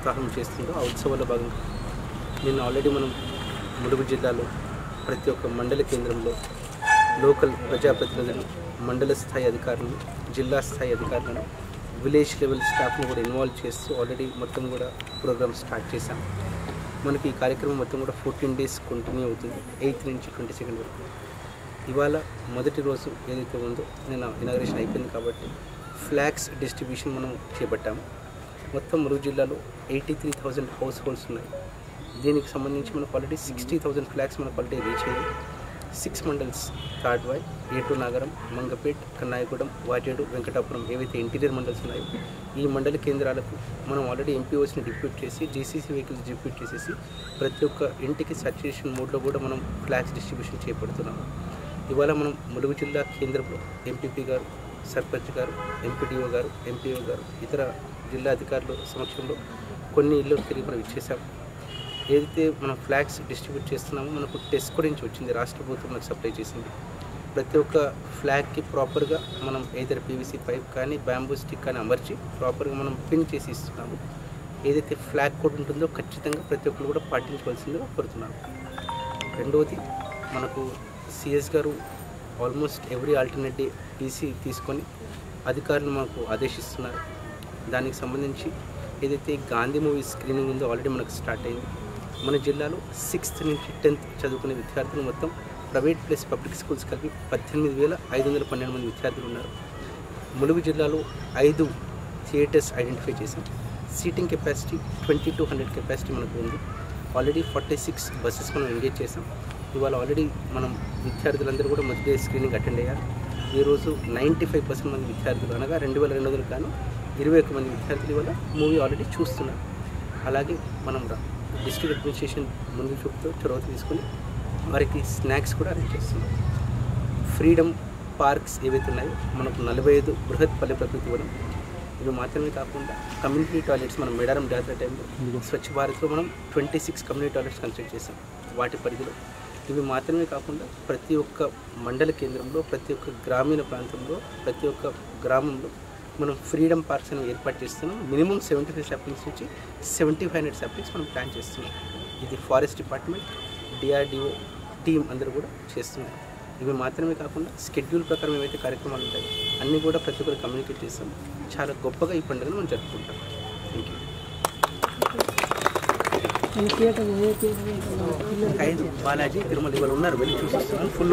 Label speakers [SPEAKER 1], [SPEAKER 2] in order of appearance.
[SPEAKER 1] ప్రారంభం చేస్తుందో ఆ ఉత్సవాల్లో భాగంగా నిన్న ఆల్రెడీ మనం ములుగు జిల్లాలో ప్రతి ఒక్క మండల కేంద్రంలో లోకల్ ప్రజాప్రతినిధులు మండల స్థాయి అధికారులను జిల్లా స్థాయి అధికారులను విలేజ్ లెవెల్ స్టాఫ్ని కూడా ఇన్వాల్వ్ చేస్తూ ఆల్రెడీ మొత్తం కూడా ప్రోగ్రామ్ స్టార్ట్ చేశాం మనకి ఈ కార్యక్రమం మొత్తం కూడా ఫోర్టీన్ డేస్ కంటిన్యూ అవుతుంది ఎయిత్ నుంచి ట్వంటీ సెకండ్ వరకు ఇవాళ మొదటి రోజు ఏదైతే ఉందో నేను ఇనాగ్రేషన్ అయిపోయింది కాబట్టి ఫ్లాగ్స్ డిస్ట్రిబ్యూషన్ మనం చేపట్టాము మొత్తం మురుగు జిల్లాలో eighty three thousand households ఉన్నాయి దీనికి సంబంధించి మనకు ఆల్రెడీ సిక్స్టీ థౌజండ్ ఫ్లాగ్స్ మనకు ఆల్రెడీ రీచ్ అయ్యాయి సిక్స్ మండల్స్ తాడ్వాయ్ ఏటూరు నాగరం మంగపేట్ కన్నాయగూడెం వాజేడు వెంకటాపురం ఏవైతే ఇంటీరియర్ మండల్స్ ఉన్నాయో ఈ మండల కేంద్రాలకు మనం ఆల్రెడీ ఎంపీఓస్ని డిప్యూట్ చేసి జీసీసీ వెహికల్స్ డిప్యూట్ చేసేసి ప్రతి ఒక్క ఇంటికి సర్చులేషన్ మోడ్లో కూడా మనం ఫ్లాగ్స్ డిస్ట్రిబ్యూషన్ చేపడుతున్నాము ఇవాళ మనం ములుగు జిల్లా కేంద్రంలో ఎంపీపీ గారు సర్పంచ్ గారు ఎంపీడీఓ గారు ఎంపీఓ గారు ఇతర జిల్లా అధికారుల సమక్షంలో కొన్ని ఇళ్ళు తిరిగి మనం ఇచ్చేసాం ఏదైతే మనం ఫ్లాగ్స్ డిస్ట్రిబ్యూట్ చేస్తున్నామో మనకు టెస్కో నుంచి వచ్చింది రాష్ట్ర ప్రభుత్వం మనకు సప్లై చేసింది ప్రతి ఒక్క ఫ్లాగ్కి ప్రాపర్గా మనం ఏదైతే పీవీసీ పైప్ కానీ బ్యాంబూ స్టిక్ కానీ అమర్చి ప్రాపర్గా మనం పిన్ చేసి ఇస్తున్నాము ఏదైతే ఫ్లాగ్ కోడ్ ఉంటుందో ఖచ్చితంగా ప్రతి ఒక్కరు కూడా పాటించవలసిందిగా కోరుతున్నాను రెండవది మనకు సిఎస్ గారు almost every alternate day PC తీసుకొని అధికారులు మాకు ఆదేశిస్తున్నారు దానికి సంబంధించి ఏదైతే గాంధీ మూవీ స్క్రీనింగ్ ఉందో ఆల్రెడీ మనకు స్టార్ట్ అయింది మన జిల్లాలో సిక్స్త్ నుంచి టెన్త్ చదువుకునే విద్యార్థులు మొత్తం ప్రైవేట్ ప్లస్ పబ్లిక్ స్కూల్స్ కలిపి పద్దెనిమిది వేల ఐదు వందల పన్నెండు మంది విద్యార్థులు ఉన్నారు ములుగు జిల్లాలో ఐదు థియేటర్స్ ఐడెంటిఫై చేసాం seating capacity twenty two hundred capacity మనకు ఉంది ఆల్రెడీ ఫార్టీ సిక్స్ బస్సెస్ మనం ఎంగేజ్ చేసాం ఇవాళ ఆల్రెడీ మనం విద్యార్థులందరూ కూడా మొదటి డే స్క్రీనింగ్ అటెండ్ అయ్యారు ఈరోజు నైంటీ ఫైవ్ పర్సెంట్ మంది విద్యార్థులు అనగా రెండు వేల రెండు వందలు కాను ఇరవై ఒక్క మంది విద్యార్థులు ఇవాళ మూవీ ఆల్రెడీ చూస్తున్నారు అలాగే మనం డిస్ట్రిక్ట్ అడ్మినిస్ట్రేషన్ ముందు చూపుతూ చొరవ తీసుకొని వారికి స్నాక్స్ కూడా అరేంజ్ చేస్తున్నాం ఫ్రీడమ్ పార్క్స్ ఏవైతే ఉన్నాయో మనకు నలభై ఐదు బృహత్ పల్లె ప్రకృతి వనం ఇవి మాత్రమే కాకుండా కమ్యూనిటీ టాయిలెట్స్ మనం మేడారం జాతర టైంలో స్వచ్ఛ భారత్లో మనం twenty six community toilets construct చేసాం వాటి పరిధిలో ఇవి మాత్రమే కాకుండా ప్రతి ఒక్క మండల కేంద్రంలో ప్రతి ఒక్క గ్రామీణ ప్రాంతంలో ప్రతి ఒక్క గ్రామంలో మనం ఫ్రీడమ్ పార్క్స్ అనేవి ఏర్పాటు చేస్తున్నాం మినిమం సెవెంటీ ఫైవ్ సాప్లింగ్స్ నుంచి సెవెంటీ ఫైవ్ హండ్రెడ్ సాప్లింగ్స్ మనం ప్లాన్ చేస్తున్నాం ఇది ఫారెస్ట్ డిపార్ట్మెంట్ డిఆర్డిఓ టీం అందరూ కూడా చేస్తున్నారు ఇవి మాత్రమే కాకుండా షెడ్యూల్ ప్రకారం ఏవైతే కార్యక్రమాలు ఉంటాయో అన్నీ కూడా ప్రతి ఒక్కరు కమ్యూనికేట్ చేస్తాం చాలా గొప్పగా ఈ పండుగను మనం జరుపుకుంటాం థ్యాంక్ యూ బాలాజీ తిరుమల ఇవాళ ఉన్నారు వెళ్ళి చూసిస్తున్నాను ఫుల్